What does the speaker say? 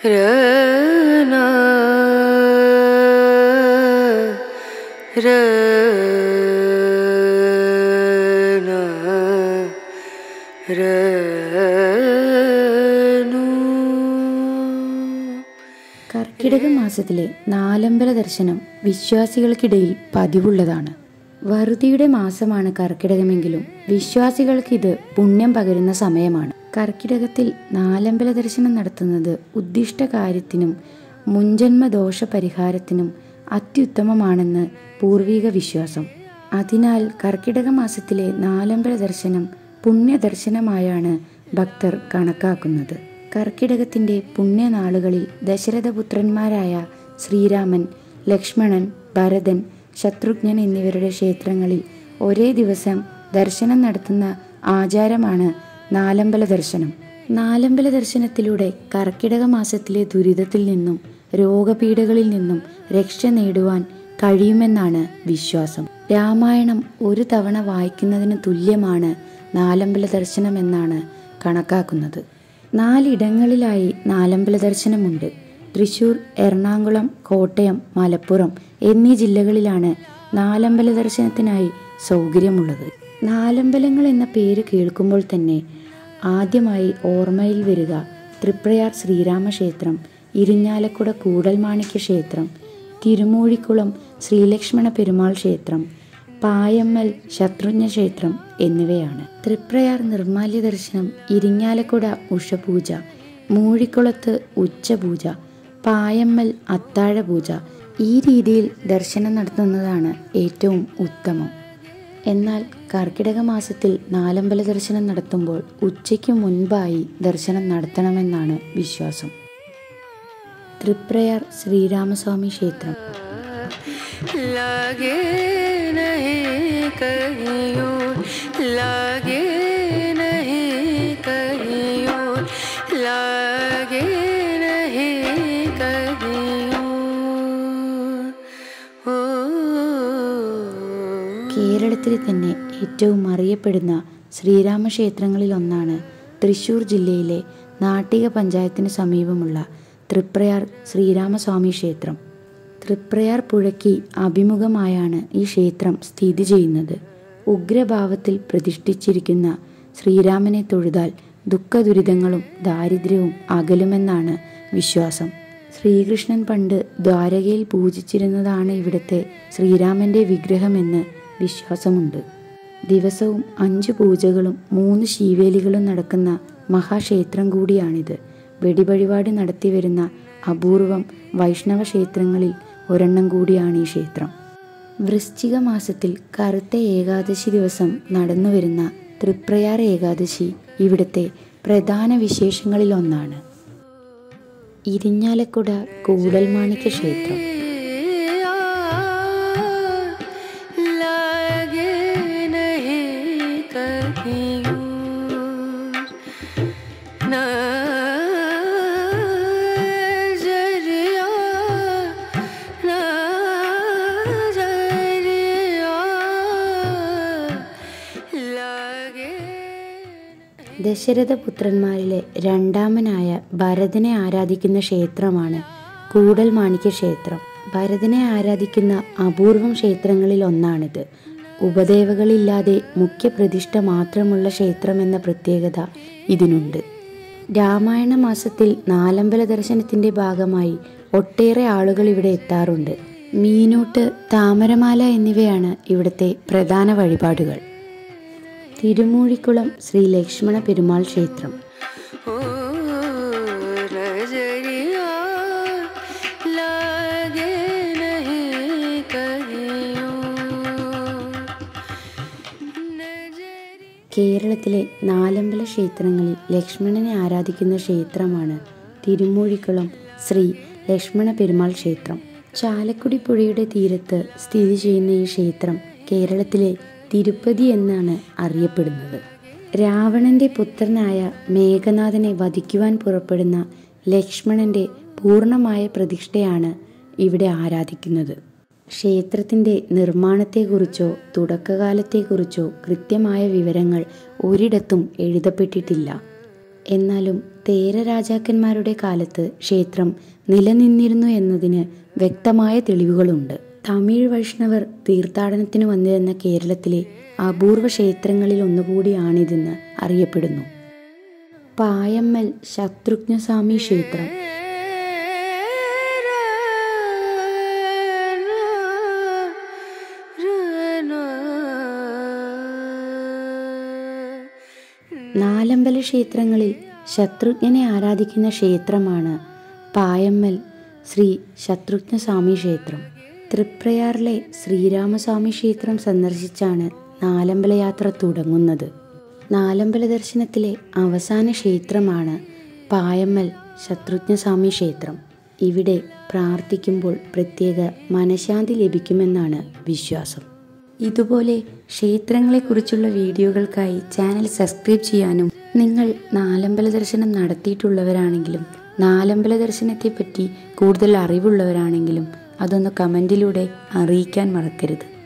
രന രന രനു കർക്കിടക മാസത്തിലെ നാലമ്പല ദർശനം വിശ്വാസികൾക്കിടയിൽ പതിവുള്ളതാണ് വറുതിയുടെ മാസമാണ് കർക്കിടകമെങ്കിലും വിശ്വാസികൾക്ക് ഇത് പുണ്യം പകരുന്ന സമയമാണ് കർക്കിടകത്തിൽ നാലമ്പല ദർശനം നടത്തുന്നത് ഉദ്ദിഷ്ട കാര്യത്തിനും മുൻജന്മ ദോഷ പരിഹാരത്തിനും അത്യുത്തമമാണെന്ന് പൂർവിക വിശ്വാസം അതിനാൽ കർക്കിടക മാസത്തിലെ നാലമ്പല ദർശനം പുണ്യദർശനമായാണ് ഭക്തർ കണക്കാക്കുന്നത് കർക്കിടകത്തിന്റെ പുണ്യനാളുകളിൽ ദശരഥപുത്രന്മാരായ ശ്രീരാമൻ ലക്ഷ്മണൻ ഭരതൻ ശത്രുഘ്നൻ എന്നിവരുടെ ക്ഷേത്രങ്ങളിൽ ഒരേ ദിവസം ദർശനം നടത്തുന്ന ആചാരമാണ് നാലമ്പല ദർശനം നാലമ്പല ദർശനത്തിലൂടെ കർക്കിടക മാസത്തിലെ ദുരിതത്തിൽ നിന്നും രോഗപീഠകളിൽ നിന്നും രക്ഷ നേടുവാൻ കഴിയുമെന്നാണ് വിശ്വാസം രാമായണം ഒരു തവണ വായിക്കുന്നതിന് തുല്യമാണ് നാലമ്പല ദർശനം എന്നാണ് കണക്കാക്കുന്നത് നാലിടങ്ങളിലായി നാലമ്പല ദർശനമുണ്ട് തൃശൂർ എറണാകുളം കോട്ടയം മലപ്പുറം എന്നീ ജില്ലകളിലാണ് നാലമ്പല ദർശനത്തിനായി സൗകര്യമുള്ളത് നാലമ്പലങ്ങൾ എന്ന പേര് കേൾക്കുമ്പോൾ തന്നെ ആദ്യമായി ഓർമ്മയിൽ വരിക തൃപ്രയാർ ശ്രീരാമക്ഷേത്രം ഇരിഞ്ഞാലക്കുട കൂടൽമാണിക്യ ക്ഷേത്രം തിരുമൂഴിക്കുളം ശ്രീലക്ഷ്മണ പെരുമാൾ ക്ഷേത്രം പായമ്മൽ ശത്രുഘ്ന ക്ഷേത്രം എന്നിവയാണ് തൃപ്രയാർ നിർമാല്യ ദർശനം ഇരിങ്ങാലക്കുട ഉഷപൂജ മൂഴിക്കുളത്ത് ഉച്ചപൂജ പായമ്മൽ അത്താഴ പൂജ ഈ രീതിയിൽ ദർശനം നടത്തുന്നതാണ് ഏറ്റവും ഉത്തമം എന്നാൽ കർക്കിടക മാസത്തിൽ നാലമ്പല ദർശനം നടത്തുമ്പോൾ ഉച്ചയ്ക്ക് മുൻപായി ദർശനം നടത്തണമെന്നാണ് വിശ്വാസം തൃപ്രയാർ ശ്രീരാമസ്വാമി ക്ഷേത്രം लागे नहीं कहियो लागे नहीं कहियो लागे नहीं कहियो ओ കേരളത്തിലെ തന്നെ ഏറ്റവും അറിയപ്പെടുന്ന ശ്രീരാമ ക്ഷേത്രങ്ങളിൽ ഒന്നാണ് തൃശൂർ ജില്ലയിലെ നാട്ടിക പഞ്ചായത്തിന് സമീപമുള്ള തൃപ്രയാർ ശ്രീരാമസ്വാമി ക്ഷേത്രം തൃപ്രയാർ പുഴയ്ക്ക് അഭിമുഖമായാണ് ഈ ക്ഷേത്രം സ്ഥിതി ചെയ്യുന്നത് ഉഗ്രഭാവത്തിൽ പ്രതിഷ്ഠിച്ചിരിക്കുന്ന ശ്രീരാമനെ തൊഴുതാൽ ദുഃഖദുരിതങ്ങളും ദാരിദ്ര്യവും അകലുമെന്നാണ് വിശ്വാസം ശ്രീകൃഷ്ണൻ പണ്ട് ദ്വാരകയിൽ പൂജിച്ചിരുന്നതാണ് ഇവിടുത്തെ ശ്രീരാമന്റെ വിഗ്രഹമെന്ന് വിശ്വാസമുണ്ട് ദിവസവും അഞ്ചു പൂജകളും മൂന്ന് ശീവേലികളും നടക്കുന്ന മഹാക്ഷേത്രം കൂടിയാണിത് വെടിവഴിപാട് നടത്തിവരുന്ന അപൂർവം വൈഷ്ണവ ക്ഷേത്രങ്ങളിൽ ഒരെണ്ണം കൂടിയാണ് ഈ ക്ഷേത്രം വൃശ്ചിക മാസത്തിൽ കറുത്ത ഏകാദശി ദിവസം നടന്നുവരുന്ന തൃപ്രയാർ ഏകാദശി ഇവിടുത്തെ പ്രധാന വിശേഷങ്ങളിൽ ഒന്നാണ് ഇരിഞ്ഞാലക്കുട കൂടൽമാണിക്യ ക്ഷേത്രം लागे नहीं कहियो नजरिया नजरिया लागे ദശരഥപുത്രന്മാരിലെ രണ്ടാമനായ ഭരതനെ ആരാധിക്കുന്ന ക്ഷേത്രമാണ് കൂടൽമാണിക്യ ക്ഷേത്രം ഭരതനെ ആരാധിക്കുന്ന അപൂർവം ക്ഷേത്രങ്ങളിൽ ഒന്നാണിത് ഉപദേവകളില്ലാതെ മുഖ്യപ്രതിഷ്ഠ മാത്രമുള്ള ക്ഷേത്രം എന്ന പ്രത്യേകത ഇതിനുണ്ട് രാമായണ മാസത്തിൽ നാലമ്പല ദർശനത്തിന്റെ ഭാഗമായി ഒട്ടേറെ ആളുകൾ ഇവിടെ എത്താറുണ്ട് മീനൂട്ട് താമരമാല എന്നിവയാണ് ഇവിടുത്തെ പ്രധാന വഴിപാടുകൾ തിരുമൂഴിക്കുളം ശ്രീ ലക്ഷ്മണ പെരുമാൾ ക്ഷേത്രം ओ नजरिया लागे नहीं कहियो नजरिया കേരളത്തിലെ നാലമ്പല ക്ഷേത്രങ്ങളിൽ ലക്ഷ്മണനെ ആരാധിക്കുന്ന ക്ഷേത്രമാണ് തിരുമൂഴിക്കുളം ശ്രീ ലക്ഷ്മണ പെരുമാൾ ക്ഷേത്രം ചാലക്കുടി പുഴയുടെ തീരത്ത് സ്ഥിതി ചെയ്യുന്ന ഈ ക്ഷേത്രം കേരളത്തിലെ തിരുപ്പതി എന്നാണ് അറിയപ്പെടുന്നത് രാവണന്റെ പുത്രനായ മേഘനാഥനെ വധിക്കുവാൻ പുറപ്പെടുന്ന ലക്ഷ്മണന്റെ പൂർണ്ണമായ പ്രതിഷ്ഠയാണ് ഇവിടെ ആരാധിക്കുന്നത് ക്ഷേത്രത്തിന്റെ നിർമ്മാണത്തെക്കുറിച്ചോ തുടക്കകാലത്തെക്കുറിച്ചോ കൃത്യമായ വിവരങ്ങൾ ഒരിടത്തും എഴുതപ്പെട്ടിട്ടില്ല എന്നാലും തേര രാജാക്കന്മാരുടെ കാലത്ത് ക്ഷേത്രം നിലനിന്നിരുന്നു എന്നതിന് വ്യക്തമായ തെളിവുകളുണ്ട് തമിഴ് വൈഷ്ണവർ തീർത്ഥാടനത്തിന് വന്നിരുന്ന കേരളത്തിലെ അപൂർവ ക്ഷേത്രങ്ങളിൽ ഒന്നുകൂടിയാണിതെന്ന് അറിയപ്പെടുന്നു പായമ്മൽ ശത്രുഘ്നസ്വാമി ക്ഷേത്രം നാലമ്പല ക്ഷേത്രങ്ങളിൽ ശത്രുഘ്നനെ ആരാധിക്കുന്ന ക്ഷേത്രമാണ് പായമ്മൽ ശ്രീ ശത്രുഘ്നസ്വാമി ക്ഷേത്രം തൃപ്രയാറിലെ ശ്രീരാമസ്വാമി ക്ഷേത്രം സന്ദർശിച്ചാണ് നാലമ്പല യാത്ര തുടങ്ങുന്നത് നാലമ്പല ദർശനത്തിലെ അവസാന ക്ഷേത്രമാണ് പായമ്മൽ ശത്രുഘ്നസ്വാമി ക്ഷേത്രം ഇവിടെ പ്രാർത്ഥിക്കുമ്പോൾ പ്രത്യേക മനഃശാന്തി ലഭിക്കുമെന്നാണ് വിശ്വാസം ഇതുപോലെ ക്ഷേത്രങ്ങളെക്കുറിച്ചുള്ള വീഡിയോകൾക്കായി ചാനൽ സബ്സ്ക്രൈബ് ചെയ്യാനും നിങ്ങൾ നാലമ്പല ദർശനം നടത്തിയിട്ടുള്ളവരാണെങ്കിലും നാലമ്പല ദർശനത്തെപ്പറ്റി കൂടുതൽ അറിവുള്ളവരാണെങ്കിലും അതൊന്ന് കമൻറ്റിലൂടെ അറിയിക്കാൻ മറക്കരുത്